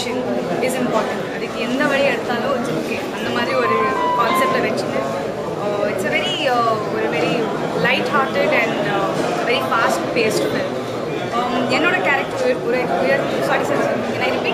direction is important அதுக்கு எந்த வழி எடுத்தாலும் இட்ஸ் ஓகே அந்த மாதிரி ஒரு கான்செப்டை வச்சுட்டு இட்ஸ் அ வெரி ஒரு very light hearted and very fast paced film என்னோட கேரக்டர் ஒரு உயர் சாரி சார் ஏன்னா இது